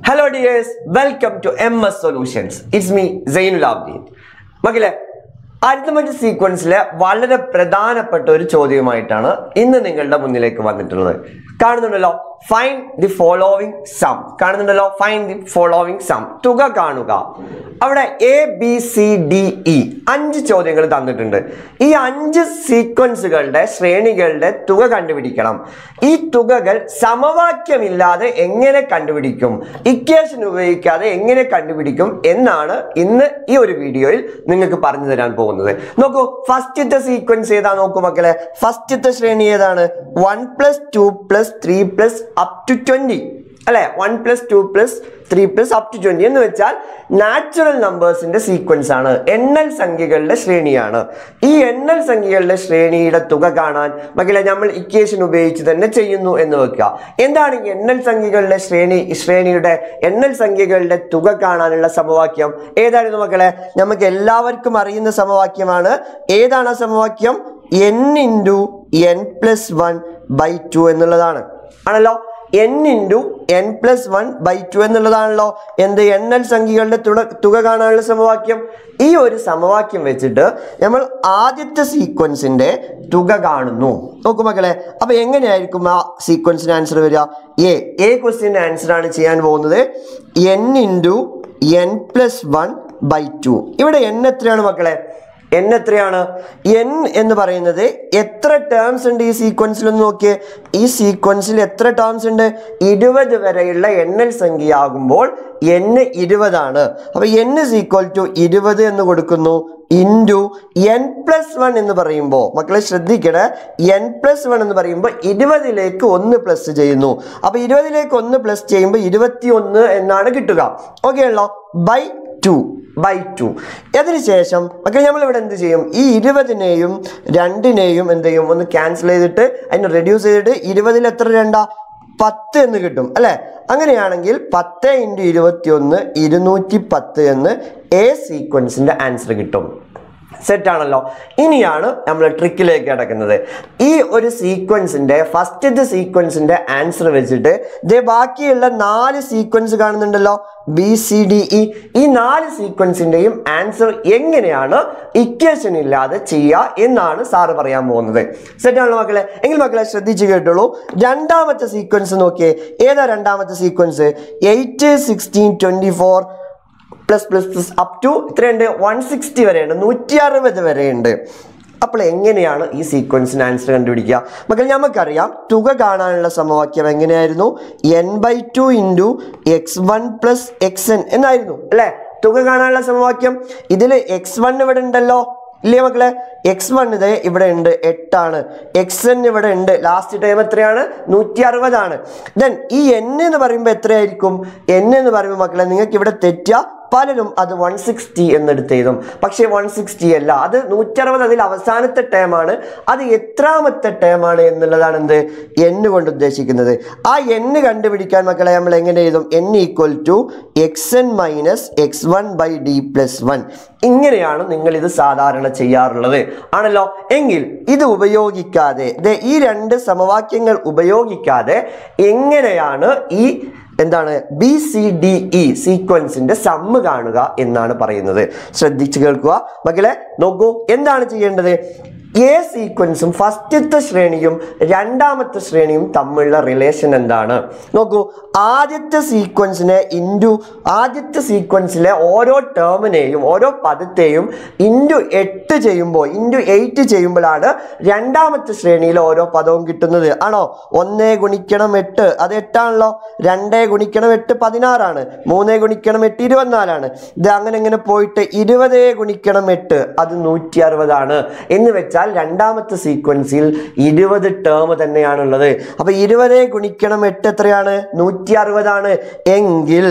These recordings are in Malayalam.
hello dears welcome to M S solutions it's me Zainul Abdeen മകളെ അരിത്തമെറ്റിക് സീക്വൻസിലെ വളരെ പ്രധാനപ്പെട്ട ഒരു ചോദ്യവുമായിട്ടാണ് ഇന്ന് നിങ്ങളുടെ മുന്നിലേക്ക് വന്നിട്ടുള്ളത് കാണുന്നുണ്ടല്ലോ ഫൈൻ ദി ഫോളോവിങ് സം കാണുന്നുണ്ടല്ലോ ഫൈൻ ദി ഫോളോവിങ് സം തുക കാണുക അവിടെ A B C D E അഞ്ച് ചോദ്യങ്ങൾ തന്നിട്ടുണ്ട് ഈ അഞ്ച് സീക്വൻസുകളുടെ ശ്രേണികളുടെ തുക കണ്ടുപിടിക്കണം ഈ തുകകൾ സമവാക്യമില്ലാതെ എങ്ങനെ കണ്ടുപിടിക്കും ഇക്വേഷൻ ഉപയോഗിക്കാതെ എങ്ങനെ കണ്ടുപിടിക്കും എന്നാണ് ഇന്ന് ഈ ഒരു വീഡിയോയിൽ നിങ്ങൾക്ക് പറഞ്ഞു തരാൻ പോകുന്നത് നോക്കൂ ഫസ്റ്റത്തെ സീക്വൻസ് ഏതാ നോക്കൂ മക്കളെ ഫസ്റ്റത്തെ ശ്രേണി ഏതാണ് one plus two plus three plus up to twenty അല്ലെ one plus two plus three plus up to twenty എന്ന് വെച്ചാൽ നാച്ചുറൽ നമ്പേഴ്സിന്റെ സീക്വൻസ് ആണ് എണ്ണൽ സംഖ്യകളുടെ ശ്രേണിയാണ് ഈ എണ്ണൽ സംഖ്യകളുടെ ശ്രേണിയുടെ തുക കാണാൻ മക്കളെ നമ്മൾ ഇക്വേഷൻ ഉപയോഗിച്ച് തന്നെ ചെയ്യുന്നു എന്ന് വെക്കുക എന്താണ് ഈ എണ്ണൽ സംഖ്യകളുടെ ശ്രേണി ശ്രേണിയുടെ എണ്ണൽ സംഖ്യകളുടെ തുക കാണാനുള്ള സമവാക്യം ഏതായിരുന്നു മക്കളെ നമുക്ക് എല്ലാവർക്കും അറിയുന്ന സമവാക്യമാണ് ഏതാണ് ആ സമവാക്യം N into N plus one by two എന്നുള്ളതാണ് ആണല്ലോ N into N plus one by two എന്നുള്ളതാണല്ലോ എന്ത് എണ്ണൽ സംഖ്യകളുടെ തുക തുക കാണാനുള്ള സമവാക്യം ഈ ഒരു സമവാക്യം വെച്ചിട്ട് നമ്മൾ ആദ്യത്തെ സീക്വൻസിന്റെ തുക കാണുന്നു നോക്കൂ മക്കളെ അപ്പൊ എങ്ങനെയായിരിക്കും ആ സീക്വൻസിന് ആൻസർ വരിക എ എ ക്വസ്റ്റ്യൻ്റെ ആൻസർ ആണ് ചെയ്യാൻ പോകുന്നത് N into N plus one by two ഇവിടെ എൻ എത്രയാണ് മക്കളെ എൻ എത്രയാണ് എൻ എന്ന് പറയുന്നത് എത്ര ടേംസ് ഉണ്ട് ഈ സീക്വൻസിൽ ഒന്ന് നോക്കിയേ ഈ സീക്വൻസിൽ എത്ര ടേംസ് ഉണ്ട് ഇരുപത് വരെയുള്ള എണ്ണൽ സംഖ്യയാകുമ്പോൾ എൻ ഇരുപതാണ് അപ്പൊ എൻ ഇസ് ഈക്വൽ ടു ഇരുപത് എന്ന് കൊടുക്കുന്നു ഇൻറ്റു എൻ പ്ലസ് വൺ എന്ന് പറയുമ്പോൾ മക്കളെ ശ്രദ്ധിക്കണേ എൻ പ്ലസ് വൺ എന്ന് പറയുമ്പോൾ ഇരുപതിലേക്ക് ഒന്ന് പ്ലസ് ചെയ്യുന്നു അപ്പൊ ഇരുപതിലേക്ക് ഒന്ന് പ്ലസ് ചെയ്യുമ്പോൾ ഇരുപത്തി ഒന്ന് എന്നാണ് കിട്ടുക ഓക്കെ ആണല്ലോ ബൈ ടു ബൈ ടു അതിനുശേഷം ഒക്കെ നമ്മൾ ഇവിടെ എന്ത് ചെയ്യും ഈ ഇരുപതിനെയും രണ്ടിനെയും എന്ത് ചെയ്യും ഒന്ന് ക്യാൻസൽ ചെയ്തിട്ട് അതിനെ റെഡ്യൂസ് ചെയ്തിട്ട് ഇരുപതിൽ എത്ര രണ്ടാ പത്ത് എന്ന് കിട്ടും അല്ലെ അങ്ങനെയാണെങ്കിൽ പത്ത് ഇൻറ്റു ഇരുപത്തി ഒന്ന് ഇരുന്നൂറ്റി പത്ത് എന്ന് എ സീക്വൻസിന്റെ ആൻസർ കിട്ടും സെറ്റ് ആണല്ലോ ഇനിയാണ് നമ്മൾ ട്രിക്കിലേക്ക് കിടക്കുന്നത് ഈ ഒരു സീക്വൻസിന്റെ ഫസ്റ്റത്തെ സീക്വൻസിന്റെ ആൻസർ വെച്ചിട്ട് ദേ ബാക്കിയുള്ള നാല് സീക്വൻസ് കാണുന്നുണ്ടല്ലോ ബി സി ഡി ഇ ഈ നാല് സീക്വൻസിന്റെയും ആൻസർ എങ്ങനെയാണ് ഇക്വേഷൻ ഇല്ലാതെ ചെയ്യുക എന്നാണ് സാറ് പറയാൻ പോകുന്നത് സെറ്റ് ആണല്ലോ മക്കളെ എങ്കിൽ മക്കളെ ശ്രദ്ധിച്ച് കേട്ടോളൂ രണ്ടാമത്തെ സീക്വൻസ് നോക്കിയേ ഏതാ രണ്ടാമത്തെ sequence eight sixteen twenty four plus plus plus up to ഇത്രയുണ്ട് വൺ സിക്സ്റ്റി വരെയുണ്ട് നൂറ്റി അറുപത് വരെയുണ്ട് അപ്പോൾ എങ്ങനെയാണ് ഈ സീക്വൻസിന് ആൻസർ കണ്ടുപിടിക്കുക മക്കൾ നമുക്കറിയാം തുക കാണാനുള്ള സമവാക്യം എങ്ങനെയായിരുന്നു N by two into X one plus X N എന്നായിരുന്നു അല്ലേ തുക കാണാനുള്ള സമവാക്യം ഇതിൽ എക്സ് വൺ ഇവിടെ ഉണ്ടല്ലോ ഇല്ലേ മക്കളെ എക്സ് വൺ ഇത് ഇവിടെ ഉണ്ട് എട്ടാണ് എക്സ് എൻ ഇവിടെ ഉണ്ട് ലാസ്റ്റ് ടൈം എത്രയാണ് നൂറ്റി അറുപതാണ് ദെൻ ഈ എൻ എന്ന് പറയുമ്പോൾ എത്രയായിരിക്കും എൻ എന്ന് പറയുമ്പോൾ മക്കളെ നിങ്ങൾക്ക് ഇവിടെ തെറ്റുക പലരും അത് വൺ സിക്സ്റ്റി എന്നെടുത്ത് എഴുതും പക്ഷേ വൺ സിക്സ്റ്റി അല്ല അത് നൂറ്ററുപത് അതിൽ അവസാനത്തെ ടേമാണ് അത് എത്രാമത്തെ ടേമാണ് എന്നുള്ളതാണ് എന്ത് എന്ന് കൊണ്ട് ഉദ്ദേശിക്കുന്നത് ആ എന്ന് കണ്ടുപിടിക്കാൻ മക്കളെ നമ്മൾ എങ്ങനെ എഴുതും N equal to X N minus X one by D plus one ഇങ്ങനെയാണ് നിങ്ങൾ ഇത് സാധാരണ ചെയ്യാറുള്ളത് ആണല്ലോ എങ്കിൽ ഇത് ഉപയോഗിക്കാതെ ദേ ഈ രണ്ട് സമവാക്യങ്ങൾ ഉപയോഗിക്കാതെ എങ്ങനെയാണ് ഈ എന്താണ് ബി സി ഡി ഇ സീക്വൻസിന്റെ സമ്മ് കാണുക എന്നാണ് പറയുന്നത് ശ്രദ്ധിച്ചു കേൾക്കുക മക്കളെ നോക്കൂ എന്താണ് ചെയ്യേണ്ടത് എ സീക്വൻസും ഫസ്റ്റത്തെ ശ്രേണിയും രണ്ടാമത്തെ ശ്രേണിയും തമ്മിലുള്ള റിലേഷൻ എന്താണ് നോക്കൂ ആദ്യത്തെ സീക്വൻസിനെ ഇൻറ്റു ആദ്യത്തെ സീക്വൻസിലെ ഓരോ ടേമിനെയും ഓരോ പദത്തെയും ഇൻറ്റു എട്ട് ചെയ്യുമ്പോൾ ഇൻറ്റു എയ്റ്റ് ചെയ്യുമ്പോഴാണ് രണ്ടാമത്തെ ശ്രേണിയിൽ ഓരോ പദവും കിട്ടുന്നത് ആണോ ഒന്നേ ഗുണിക്കണം എട്ട് അത് എട്ടാണല്ലോ രണ്ടേ ഗുണിക്കണം എട്ട് പതിനാറാണ് മൂന്നേ ഗുണിക്കണം എട്ട് ഇരുപത്തിനാലാണ് ഇത് അങ്ങനെ ഇങ്ങനെ പോയിട്ട് ഇരുപതേ ഗുണിക്കണം എട്ട് അത് നൂറ്റി അറുപതാണ് എന്ന് വെച്ചാൽ രണ്ടാമത്തെ സീക്വൻസിൽ ഇരുപത് ടേം തന്നെയാണുള്ളത് അപ്പൊ ഇരുപതേ ഗുണിക്കണം എട്ട് എത്രയാണ് നൂറ്റി അറുപതാണ് എങ്കിൽ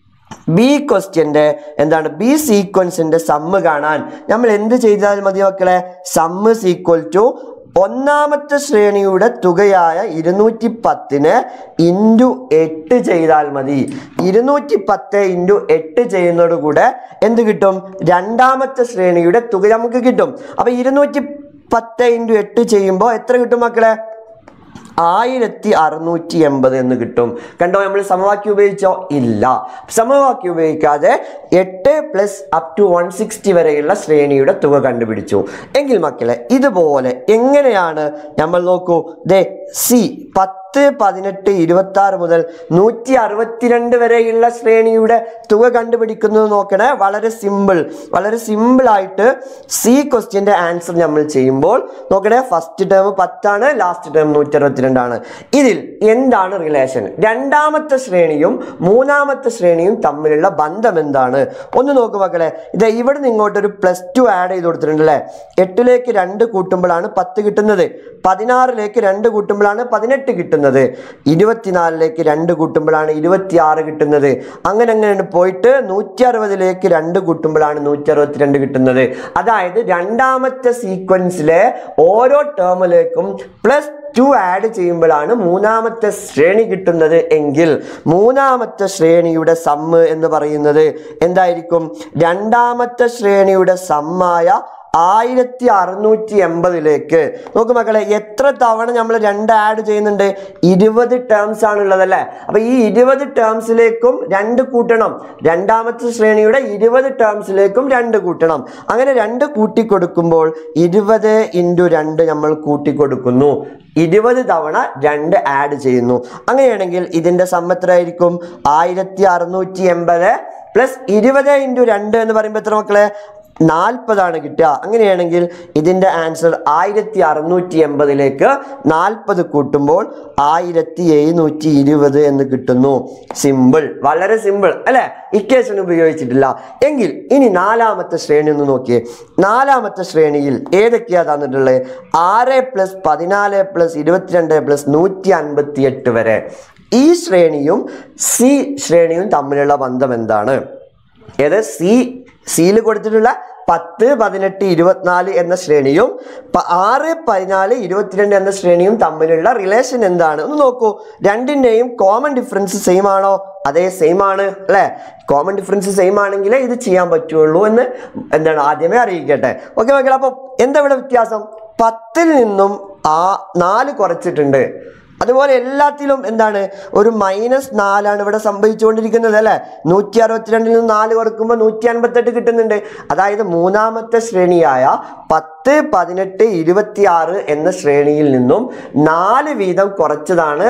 ബി ക്വസ്റ്റ്യന്റെ എന്താണ് ബി സീക്വൻസിന്റെ സമ്മ് കാണാൻ നമ്മൾ എന്ത് ചെയ്താൽ മതി മക്കളെ സമ്മ് ഈക്വൽ ടു ഒന്നാമത്തെ ശ്രേണിയുടെ തുകയായ ഇരുന്നൂറ്റി പത്തിന് ഇൻറ്റു എട്ട് ചെയ്താൽ മതി ഇരുന്നൂറ്റി പത്ത് ഇൻറ്റു എട്ട് ചെയ്യുന്നതോട് കൂടെ എന്ത് കിട്ടും രണ്ടാമത്തെ ശ്രേണിയുടെ തുക നമുക്ക് കിട്ടും അപ്പൊ ഇരുന്നൂറ്റി പത്ത് ഇൻറ്റു എട്ട് ചെയ്യുമ്പോൾ എത്ര കിട്ടും മക്കളെ ആയിരത്തി അറുന്നൂറ്റി എൺപത് എന്ന് കിട്ടും കണ്ടോ നമ്മൾ സമവാക്യം ഉപയോഗിച്ചോ ഇല്ല സമവാക്യം ഉപയോഗിക്കാതെ എട്ട് plus up to one sixty വരെയുള്ള ശ്രേണിയുടെ തുക കണ്ടുപിടിച്ചു എങ്കിൽ മക്കളെ ഇതുപോലെ എങ്ങനെയാണ് നമ്മൾ നോക്കൂ ദേ സി പത്ത് പതിനെട്ട് ഇരുപത്തി ആറ് മുതൽ നൂറ്റി അറുപത്തിരണ്ട് വരെയുള്ള ശ്രേണിയുടെ തുക കണ്ടുപിടിക്കുന്നത് നോക്കണേ വളരെ സിമ്പിൾ വളരെ സിമ്പിൾ ആയിട്ട് സി ക്വസ്റ്റ്യൻ്റെ ആൻസർ നമ്മൾ ചെയ്യുമ്പോൾ നോക്കണേ ഫസ്റ്റ് ടേം പത്താണ് ലാസ്റ്റ് ടേം നൂറ്റി അറുപത്തിരണ്ടാണ് ഇതിൽ എന്താണ് റിലേഷൻ രണ്ടാമത്തെ ശ്രേണിയും മൂന്നാമത്തെ ശ്രേണിയും തമ്മിലുള്ള ബന്ധം എന്താണ് ഒന്ന് നോക്കൂ മക്കളെ ഇത് ഇവിടെ നിന്ന് ഇങ്ങോട്ടൊരു പ്ലസ് ടു ആഡ് ചെയ്ത് കൊടുത്തിട്ടുണ്ട് അല്ലേ എട്ടിലേക്ക് രണ്ട് കൂട്ടുമ്പോഴാണ് പത്ത് കിട്ടുന്നത് പതിനാറിലേക്ക് രണ്ട് കൂട്ടുമ്പോഴാണ് പതിനെട്ട് കിട്ടുന്നത് ഇരുപത്തിനാലിലേക്ക് രണ്ട് കൂട്ടുമ്പോഴാണ് ഇരുപത്തിയാറ് കിട്ടുന്നത് അങ്ങനെ അങ്ങനെ പോയിട്ട് നൂറ്റി അറുപതിലേക്ക് രണ്ട് കൂട്ടുമ്പോഴാണ് നൂറ്റി അറുപത്തിരണ്ട് കിട്ടുന്നത് അതായത് രണ്ടാമത്തെ സീക്വൻസിലെ ഓരോ ടേമിലേക്കും പ്ലസ് ടു ആഡ് ചെയ്യുമ്പോഴാണ് മൂന്നാമത്തെ ശ്രേണി കിട്ടുന്നത് എങ്കിൽ മൂന്നാമത്തെ ശ്രേണിയുടെ സമ്മ് എന്ന് പറയുന്നത് എന്തായിരിക്കും രണ്ടാമത്തെ ശ്രേണിയുടെ സമ്മായ ആയിരത്തി അറുന്നൂറ്റി എൺപതിലേക്ക് നോക്ക് മക്കളെ എത്ര തവണ നമ്മൾ രണ്ട് ആഡ് ചെയ്യുന്നുണ്ട് ഇരുപത് ടേംസ് ആണ് ഉള്ളതല്ലേ അപ്പൊ ഈ ഇരുപത് ടേംസിലേക്കും രണ്ട് കൂട്ടണം രണ്ടാമത്തെ ശ്രേണിയുടെ ഇരുപത് ടേംസിലേക്കും രണ്ട് കൂട്ടണം അങ്ങനെ രണ്ട് കൂട്ടിക്കൊടുക്കുമ്പോൾ ഇരുപത് ഇൻറ്റു രണ്ട് നമ്മൾ കൂട്ടിക്കൊടുക്കുന്നു ഇരുപത് തവണ രണ്ട് ആഡ് ചെയ്യുന്നു അങ്ങനെയാണെങ്കിൽ ഇതിന്റെ സമ്മത്രമായിരിക്കും ആയിരത്തി അറുന്നൂറ്റി എൺപത് പ്ലസ് ഇരുപത് ഇൻറ്റു രണ്ട് എന്ന് പറയുമ്പോൾ എത്ര മക്കളെ നാൽപ്പതാണ് കിട്ടുക അങ്ങനെയാണെങ്കിൽ ഇതിൻ്റെ ആൻസർ ആയിരത്തി അറുന്നൂറ്റി എൺപതിലേക്ക് നാൽപ്പത് കൂട്ടുമ്പോൾ ആയിരത്തി എഴുന്നൂറ്റി ഇരുപത് എന്ന് കിട്ടുന്നു സിമ്പിൾ വളരെ സിമ്പിൾ അല്ലേ ഇക്വേഷൻ ഉപയോഗിച്ചിട്ടില്ല എങ്കിൽ ഇനി നാലാമത്തെ ശ്രേണി ഒന്ന് നോക്കിയേ നാലാമത്തെ ശ്രേണിയിൽ ഏതൊക്കെയാ തന്നിട്ടുള്ളത് ആറ് പ്ലസ് പതിനാല് പ്ലസ് ഇരുപത്തിരണ്ട് പ്ലസ് നൂറ്റി അൻപത്തി എട്ട് വരെ ഈ ശ്രേണിയും സി ശ്രേണിയും തമ്മിലുള്ള ബന്ധം എന്താണ് ഏത് സി സിയിൽ കൊടുത്തിട്ടുള്ള പത്ത് പതിനെട്ട് ഇരുപത്തിനാല് എന്ന ശ്രേണിയും പ- ആറ് പതിനാല് ഇരുപത്തിരണ്ട് എന്ന ശ്രേണിയും തമ്മിലുള്ള റിലേഷൻ എന്താണ് ഒന്ന് നോക്കൂ രണ്ടിൻ്റെയും കോമൺ ഡിഫറൻസ് സെയിം ആണോ അതേ സെയിം ആണ് അല്ലേ കോമൺ ഡിഫറൻസ് സെയിം ആണെങ്കിലേ ഇത് ചെയ്യാൻ പറ്റുള്ളൂ എന്ന് എന്താണ് ആദ്യമേ അറിയിക്കട്ടെ ഓക്കെ മക്കളെ അപ്പോൾ എന്താ ഇവിടെ വ്യത്യാസം പത്തിൽ നിന്നും ആ നാല് കുറച്ചിട്ടുണ്ട് അതുപോലെ എല്ലാത്തിലും എന്താണ് ഒരു മൈനസ് നാലാണ് ഇവിടെ സംഭവിച്ചുകൊണ്ടിരിക്കുന്നത് അല്ലേ നൂറ്റി അറുപത്തിരണ്ടിൽ നിന്ന് നാല് കുറക്കുമ്പോൾ നൂറ്റി അൻപത്തെട്ട് കിട്ടുന്നുണ്ട് അതായത് മൂന്നാമത്തെ ശ്രേണിയായ പത്ത് പതിനെട്ട് ഇരുപത്തി ആറ് എന്ന ശ്രേണിയിൽ നിന്നും നാല് വീതം കുറച്ചതാണ്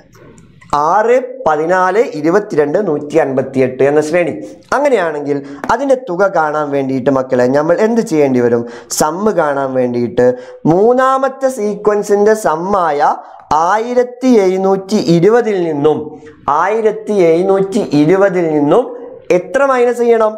ആറ് പതിനാല് ഇരുപത്തിരണ്ട് നൂറ്റി അൻപത്തി എട്ട് എന്ന ശ്രേണി അങ്ങനെയാണെങ്കിൽ അതിൻ്റെ തുക കാണാൻ വേണ്ടിയിട്ട് മക്കളെ നമ്മൾ എന്ത് ചെയ്യേണ്ടി വരും സമ്മ് കാണാൻ വേണ്ടിയിട്ട് മൂന്നാമത്തെ സീക്വൻസിൻ്റെ സമ്മായ ആയിരത്തി എഴുന്നൂറ്റി ഇരുപതിൽ നിന്നും ആയിരത്തി എഴുന്നൂറ്റി ഇരുപതിൽ നിന്നും എത്ര മൈനസ് ചെയ്യണം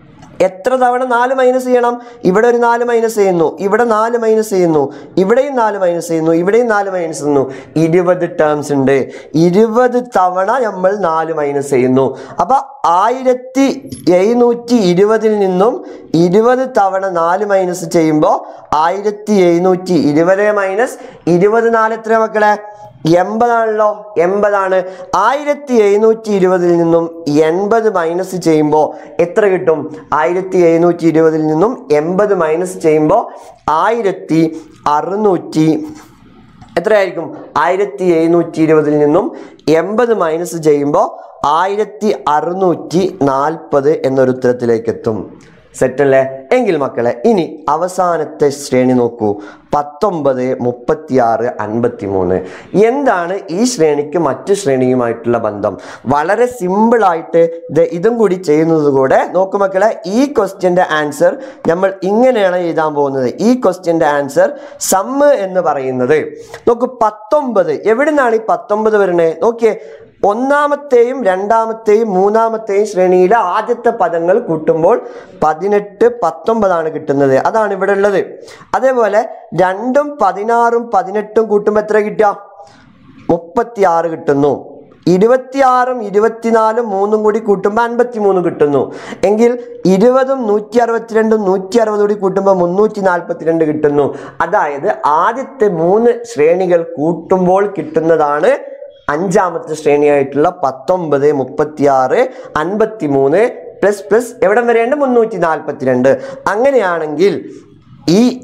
എത്ര തവണ നാല് മൈനസ് ചെയ്യണം ഇവിടെ ഒരു നാല് മൈനസ് ചെയ്യുന്നു ഇവിടെ നാല് മൈനസ് ചെയ്യുന്നു ഇവിടെയും നാല് മൈനസ് ചെയ്യുന്നു ഇവിടെയും നാല് മൈനസ് ചെയ്യുന്നു ഇരുപത് ടേംസ് ഉണ്ട് ഇരുപത് തവണ നമ്മൾ നാല് മൈനസ് ചെയ്യുന്നു അപ്പൊ ആയിരത്തി എഴുന്നൂറ്റി ഇരുപതിൽ നിന്നും ഇരുപത് തവണ നാല് മൈനസ് ചെയ്യുമ്പോൾ ആയിരത്തി എഴുന്നൂറ്റി ഇരുപത് മൈനസ് ഇരുപത് നാല് എത്ര മക്കളെ എൺപതാണല്ലോ എൺപതാണ് ആയിരത്തി എഴുന്നൂറ്റി ഇരുപതിൽ നിന്നും എൺപത് മൈനസ് ചെയ്യുമ്പോൾ എത്ര കിട്ടും ആയിരത്തി എഴുന്നൂറ്റി ഇരുപതിൽ നിന്നും എൺപത് മൈനസ് ചെയ്യുമ്പോൾ ആയിരത്തി അറുന്നൂറ്റി എത്രയായിരിക്കും ആയിരത്തി എഴുന്നൂറ്റി ഇരുപതിൽ നിന്നും എൺപത് മൈനസ് ചെയ്യുമ്പോൾ ആയിരത്തി അറുന്നൂറ്റി നാൽപ്പത് എന്നൊരു ഉത്തരത്തിലേക്ക് എത്തും സെറ്റല്ലേ എങ്കിൽ മക്കളെ ഇനി അവസാനത്തെ ശ്രേണി നോക്കൂ പത്തൊമ്പത് മുപ്പത്തിയാറ് അൻപത്തി മൂന്ന് എന്താണ് ഈ ശ്രേണിക്ക് മറ്റു ശ്രേണിയുമായിട്ടുള്ള ബന്ധം വളരെ സിമ്പിളായിട്ട് ഇത് ഇതും കൂടി ചെയ്യുന്നത് കൂടെ നോക്കൂ മക്കളെ ഈ ക്വസ്റ്റ്യൻ്റെ ആൻസർ നമ്മൾ ഇങ്ങനെയാണ് എഴുതാൻ പോകുന്നത് ഈ ക്വസ്റ്റ്യൻ്റെ ആൻസർ സമ്മ് എന്ന് പറയുന്നത് നോക്കൂ പത്തൊമ്പത് എവിടെ നിന്നാണ് ഈ പത്തൊമ്പത് വരുന്നത് നോക്കിയേ ഒന്നാമത്തെയും രണ്ടാമത്തെയും മൂന്നാമത്തെയും ശ്രേണിയിലെ ആദ്യത്തെ പദങ്ങൾ കൂട്ടുമ്പോൾ പതിനെട്ട് പത്തൊമ്പതാണ് കിട്ടുന്നത് അതാണ് ഇവിടെ ഉള്ളത് അതേപോലെ രണ്ടും പതിനാറും പതിനെട്ടും കൂട്ടുമ്പോൾ എത്ര കിട്ടുക മുപ്പത്തിയാറ് കിട്ടുന്നു ഇരുപത്തിയാറും ഇരുപത്തിനാലും മൂന്നും കൂടി കൂട്ടുമ്പോൾ അൻപത്തി മൂന്ന് കിട്ടുന്നു എങ്കിൽ ഇരുപതും നൂറ്റി അറുപത്തിരണ്ടും നൂറ്റി അറുപത് കൂടി കൂട്ടുമ്പോൾ മുന്നൂറ്റി നാൽപ്പത്തിരണ്ട് കിട്ടുന്നു അതായത് ആദ്യത്തെ മൂന്ന് ശ്രേണികൾ കൂട്ടുമ്പോൾ കിട്ടുന്നതാണ് അഞ്ചാമത്തെ ശ്രേണിയായിട്ടുള്ള പത്തൊമ്പത് മുപ്പത്തിയാറ് അൻപത്തി മൂന്ന് പ്ലസ് പ്ലസ് എവിടം വരെയുണ്ട് മുന്നൂറ്റി നാൽപ്പത്തിരണ്ട് അങ്ങനെയാണെങ്കിൽ ഈ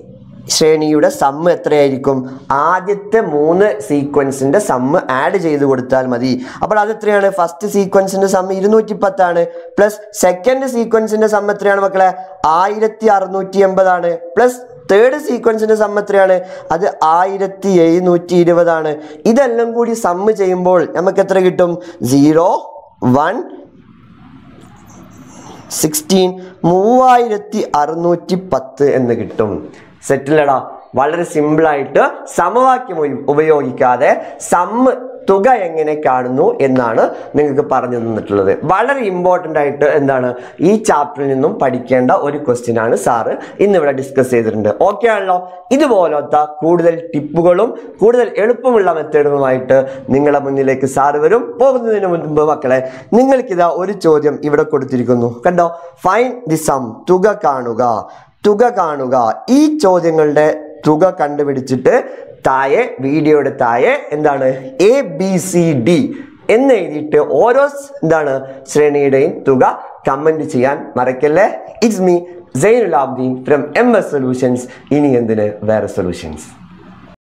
ശ്രേണിയുടെ സമ്മ് എത്രയായിരിക്കും ആദ്യത്തെ മൂന്ന് സീക്വൻസിന്റെ സമ്മ് ആഡ് ചെയ്ത് കൊടുത്താൽ മതി അപ്പോൾ അത് എത്രയാണ് ഫസ്റ്റ് സീക്വൻസിന്റെ സമ്മ് ഇരുന്നൂറ്റി പത്താണ് പ്ലസ് സെക്കൻഡ് സീക്വൻസിന്റെ സമ്മ് എത്രയാണ് മക്കളെ ആയിരത്തി അറുന്നൂറ്റി എൺപതാണ് പ്ലസ് തേർഡ് സീക്വൻസിന്റെ സമ്മ് എത്രയാണ് അത് ആയിരത്തി എഴുന്നൂറ്റി ഇരുപതാണ് ഇതെല്ലാം കൂടി സമ്മ് ചെയ്യുമ്പോൾ നമുക്ക് എത്ര കിട്ടും സീറോ വൺ സിക്സ്റ്റീൻ മൂവായിരത്തി അറുന്നൂറ്റി പത്ത് എന്ന് കിട്ടും സെറ്റിലടാ വളരെ സിമ്പിളായിട്ട് സമവാക്യം ഉപ- ഉപയോഗിക്കാതെ സമ്മ് തുക എങ്ങനെ കാണുന്നു എന്നാണ് നിങ്ങൾക്ക് പറഞ്ഞു തന്നിട്ടുള്ളത് വളരെ ഇമ്പോർട്ടൻ്റ് ആയിട്ട് എന്താണ് ഈ ചാപ്റ്ററിൽ നിന്നും പഠിക്കേണ്ട ഒരു ക്വസ്റ്റ്യൻ ആണ് സാറ് ഇന്നിവിടെ ഡിസ്കസ് ചെയ്തിട്ടുണ്ട് ഓക്കെ ആണല്ലോ ഇതുപോലത്തെ കൂടുതൽ ടിപ്പുകളും കൂടുതൽ എളുപ്പമുള്ള മെത്തേഡുകളുമായിട്ട് നിങ്ങളുടെ മുന്നിലേക്ക് സാറ് വരും പോകുന്നതിന് മുൻപ് മക്കളെ നിങ്ങൾക്കിതാ ഒരു ചോദ്യം ഇവിടെ കൊടുത്തിരിക്കുന്നു കണ്ടോ ഫൈൻ ദി സം തുക കാണുക തുക കാണുക ഈ ചോദ്യങ്ങളുടെ തുക കണ്ടുപിടിച്ചിട്ട് താഴെ വീഡിയോയുടെ താഴെ എന്താണ് എ ബി സി ഡി എന്ന് എഴുതിയിട്ട് ഓരോ സ് എന്താണ് ശ്രേണിയുടെയും തുക കമന്റ് ചെയ്യാൻ മറക്കല്ലേ it's me Zainul Abdeen from M S solutions ഇനി എന്തിന് വേറെ സൊല്യൂഷൻസ്